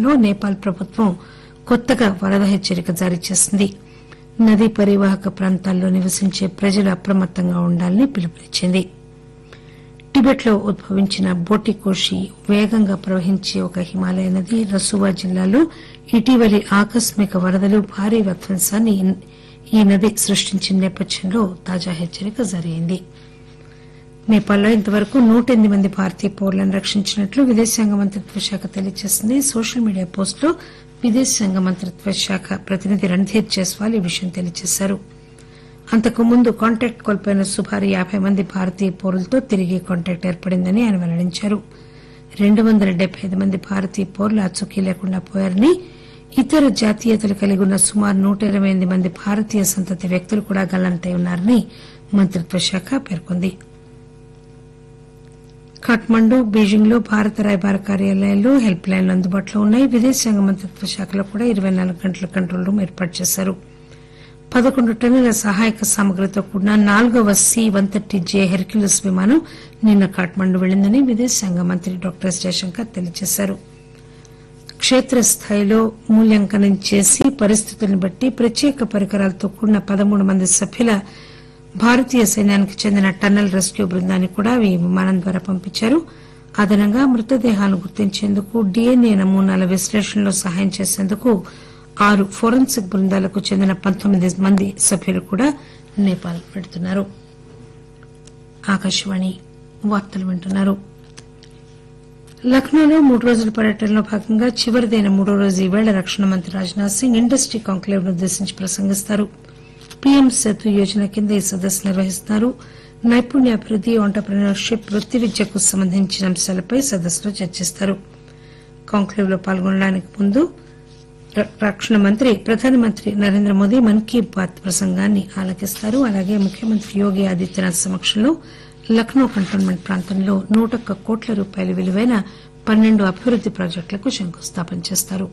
నేపథ్యంలో నేపాల్ ప్రభుత్వం కొత్తగా వరద హెచ్చరిక జారీ చేసింది నదీ పరివాహక ప్రాంతాల్లో నివసించే ప్రజలు అప్రమత్తంగా ఉండాలని పిలుపునిచ్చింది టిబెట్ లో ఉద్భవించిన బోటికోషి వేగంగా ప్రవహించే ఒక హిమాలయ నది రసువా జిల్లాలో ఇటీవలి ఆకస్మిక వరదలు భారీ విధ్వంసాన్ని ఈ నది సృష్టించిన నేపథ్యంలో తాజా హెచ్చరిక జారీ అయింది నేపాల్లో ఇంతవరకు నూట ఎనిమిది మంది భారతీయ పౌరులను రక్షించినట్లు విదేశాంగ మంత్రిత్వ శాఖ తెలియజేసింది సోషల్ మీడియా పోస్టులో విదేశాంగ మంత్రిత్వ శాఖ ప్రతినిధి రణ్ధీర్ జైస్వాల్ ఈ విషయం తెలియజేశారు అంతకుముందు కాంటాక్ట్ కోల్పోయిన సుమారు యాబై మంది భారతీయ పౌరులతో తిరిగి కాంటాక్ట్ ఏర్పడిందని ఆయన వెల్లడించారు రెండు వందల డెబ్బై ఐదు మంది భారతీయ పౌరులు ఆచూకీ లేకుండా పోయారని ఇతర జాతీయతలు కలిగి ఉన్న సుమారు నూట ఇరవై ఎనిమిది మంది భారతీయ సంతతి వ్యక్తులు కూడా గల్లంతై ఉన్నారని మంత్రిత్వ శాఖ పేర్కొంది ఖాట్మండు బీజింగ్ లో భారత రాయబార కార్యాలయాల్లో హెల్ప్ లైన్లు అందుబాటులో ఉన్నాయి విదేశాంగ మంత్రిత్వ శాఖలో కూడా ఇరవై నాలుగు గంటల కంట్రోల్ రూమ్ ఏర్పాటు చేశారు పదకొండు టన్నుల సహాయక సామగ్రితో కూడిన నాలుగవ C one thirty J Hercules విమానం నిన్న ఖాట్మండు వెళ్లిందని విదేశాంగ మంత్రి డాక్టర్ ఎస్ జయశంకర్ తెలియజేశారు క్షేత్రస్థాయిలో మూల్యాంకనం చేసి పరిస్థితులను బట్టి ప్రత్యేక పరికరాలతో కూడిన పదమూడు మంది సభ్యుల భారతీయ సైన్యానికి చెందిన టన్నల్ రెస్క్యూ బృందాన్ని కూడా ఈ విమానం ద్వారా పంపించారు అదనంగా మృతదేహాలను గుర్తించేందుకు డీఎన్ఏ నమూనాల విశ్లేషణలో సహాయం చేసేందుకు ఆరు ఫోరెన్సిక్ బృందాలకు చెందిన పంతొమ్మిది మంది సభ్యులు కూడా నేపాల్ పెడుతున్నారు ఆకాశవాణి వార్తలు వింటున్నారు లక్నోలో మూడు రోజుల పర్యటనలో భాగంగా చివరిదైన మూడో రోజు ఈవేళ రక్షణ మంత్రి రాజ్నాథ్ సింగ్ ఇండస్ట్రీ కాంక్లేవ్ ను ఉద్దేశించి ప్రసంగిస్తారు పీఎం సేతు యోజన కింద ఈ సదస్సు నిర్వహిస్తున్నారు నైపుణ్యాభివృద్ది ఆంటర్ప్రినర్షిప్ వృత్తి విద్యకు సంబంధించిన అంశాలపై సదస్సులో చర్చిస్తారు కాంక్లేవ్ లో పాల్గొనడానికి ముందు రక్షణ మంత్రి ప్రధానమంత్రి నరేంద్ర మోదీ మన్ కీ బాత్ ప్రసంగాన్ని ఆలకిస్తారు అలాగే ముఖ్యమంత్రి యోగి ఆదిత్యనాథ్ సమక్షంలో లక్నో కంటోన్మెంట్ ప్రాంతంలో నూట ఒక్క కోట్ల రూపాయల విలువైన పన్నెండు అభివృద్ది ప్రాజెక్టులకు శంకుస్థాపన చేస్తారు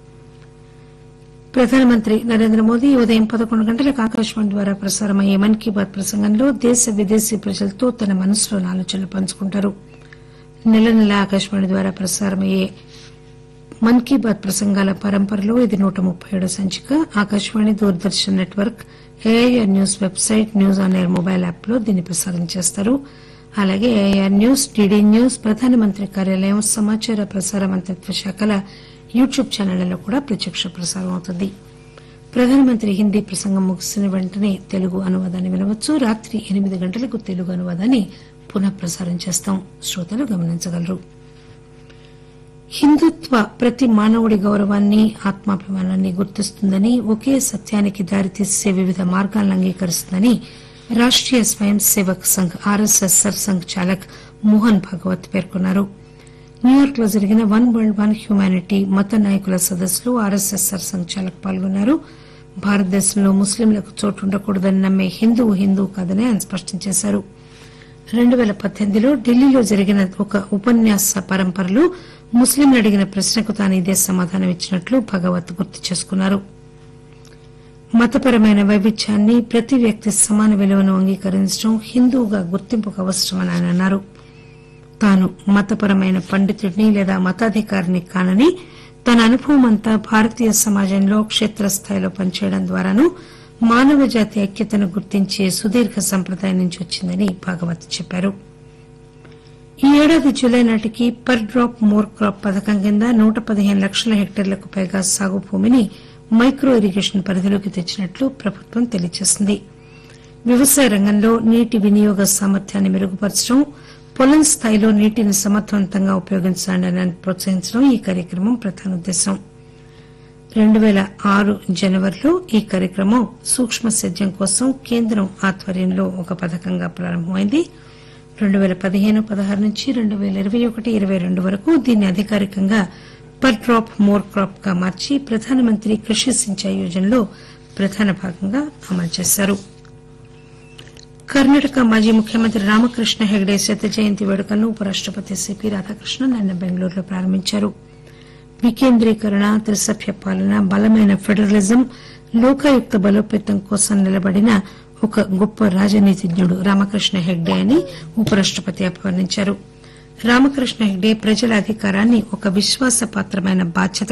ప్రధానమంత్రి నరేంద్ర మోదీ ఉదయం పదకొండు గంటలకు ఆకాశవాణి ద్వారా ప్రసారమయ్యే మన్ కీ బాత్ ప్రసంగంలో దేశ విదేశీ ప్రజలతో తన మనసులోని ఆలోచనలు పంచుకుంటారు నెల నెల ఆకాశవాణి ద్వారా ప్రసారమయ్యే మన్ కీ బాత్ ప్రసంగాల పరంపరలో ఇది నూట ముప్పై ఏడో సంచిక Akashvani Doordarshan network AIR news website news on air mobile app లో దీన్ని ప్రసారం చేస్తారు అలాగే ఏఐఆర్ న్యూస్ డీడీ న్యూస్ ప్రధానమంత్రి కార్యాలయం సమాచార ప్రసార మంత్రిత్వ శాఖల యూట్యూబ్ ఛానళ్లలో కూడా ప్రత్యక్ష ప్రసారం అవుతుంది ప్రధానమంత్రి హిందీ ప్రసంగం ముగిసిన వెంటనే తెలుగు అనువాదాన్ని వినవచ్చు రాత్రి ఎనిమిది గంటలకు తెలుగు అనువాదాన్ని పునః ప్రసారం చేస్తాం శ్రోతలు గమనించగలరు హిందుత్వ ప్రతి మానవుడి గౌరవాన్ని ఆత్మాభిమానాన్ని గుర్తిస్తుందని ఒకే సత్యానికి దారితీసే వివిధ మార్గాలను అంగీకరిస్తుందని రాష్టీయ స్వయం సేవక్ సంఘ్ ఆర్ఎస్ఎస్ సర్సంఘ్ చాలక్ మోహన్ భాగవత్ పేర్కొన్నారు న్యూయార్క్ లో జరిగిన వన్ వరల్డ్ వన్ హ్యుమానిటీ మత నాయకుల సదస్సులో ఆర్ఎస్ఎస్ సర్సంఘ్ చాలక్ పాల్గొన్నారు భారతదేశంలో ముస్లింలకు చోటు ఉండకూడదని నమ్మే హిందువు హిందువు కాదని ఆయన స్పష్టం చేశారు రెండు పేల పద్దెనిమిదిలో ఢిల్లీలో జరిగిన ఒక ఉపన్యాస పరంపరలో ముస్లింలు అడిగిన ప్రశ్నకు తాను ఇదే సమాధానం ఇచ్చినట్లు భగవత్ గుర్తు చేసుకున్నారు మతపరమైన వైవిధ్యాన్ని ప్రతి వ్యక్తి సమాన విలువను అంగీకరించడం హిందువుగా గుర్తింపుకు అవసరమని ఆయన అన్నారు తాను మతపరమైన పండితుడిని లేదా మతాధికారిని కానని తన అనుభవం అంతా భారతీయ సమాజంలో క్షేత్రస్థాయిలో పనిచేయడం ద్వారాను మానవ జాతి ఐక్యతను గుర్తించే సుదీర్ఘ సంప్రదాయం నుంచి వచ్చిందని భాగవత్ చెప్పారు ఈ ఏడాది జులై నాటికి పర్ డ్రాప్ మోర్ క్రాప్ పథకం కింద నూట పదిహేను లక్షల హెక్టార్లకు పైగా సాగు భూమిని మైక్రో ఇరిగేషన్ పరిధిలోకి తెచ్చినట్లు ప్రభుత్వం తెలియజేసింది వ్యవసాయ రంగంలో నీటి వినియోగ సామర్థ్యాన్ని మెరుగుపరచడం పొలం స్థాయిలో నీటిని సమర్థవంతంగా ఉపయోగించాలని ప్రోత్సహించడం ఈ కార్యక్రమం ప్రధాన ఉద్దేశం రెండు పేల ఆరు జనవరిలో ఈ కార్యక్రమం సూక్ష్మ సేద్యం కోసం కేంద్రం ఆధ్వర్యంలో ఒక పథకంగా ప్రారంభమైంది రెండు పేల పదిహేను పదహారు నుంచి రెండు పేల ఇరవై ఒకటి ఇరవై రెండు వరకు దీన్ని అధికారికంగా పర్ డ్రాప్ మోర్ క్రాప్ గా మార్చి ప్రధానమంత్రి కృషి సించాయి యోజనలో ప్రధాన భాగంగా అమలు చేశారు కర్ణాటక మాజీ ముఖ్యమంత్రి రామకృష్ణ హెగ్డే శత జయంతి వేడుకలను ఉపరాష్టపతి సిపి రాధాకృష్ణన్ నిన్న బెంగళూరులో ప్రారంభించారు వికేంద్రీకరణ త్రిసభ్య పాలన బలమైన ఫెడరలిజం లోకాయుక్త బలోపేతం కోసం నిలబడిన ఒక గొప్ప రాజనీతిజ్ఞుడు రామకృష్ణ హెగ్డే అని ఉపరాష్టపతి అభివర్ణించారు రామకృష్ణ హెగ్డే ప్రజల అధికారాన్ని ఒక విశ్వాసపాత్రమైన బాధ్యత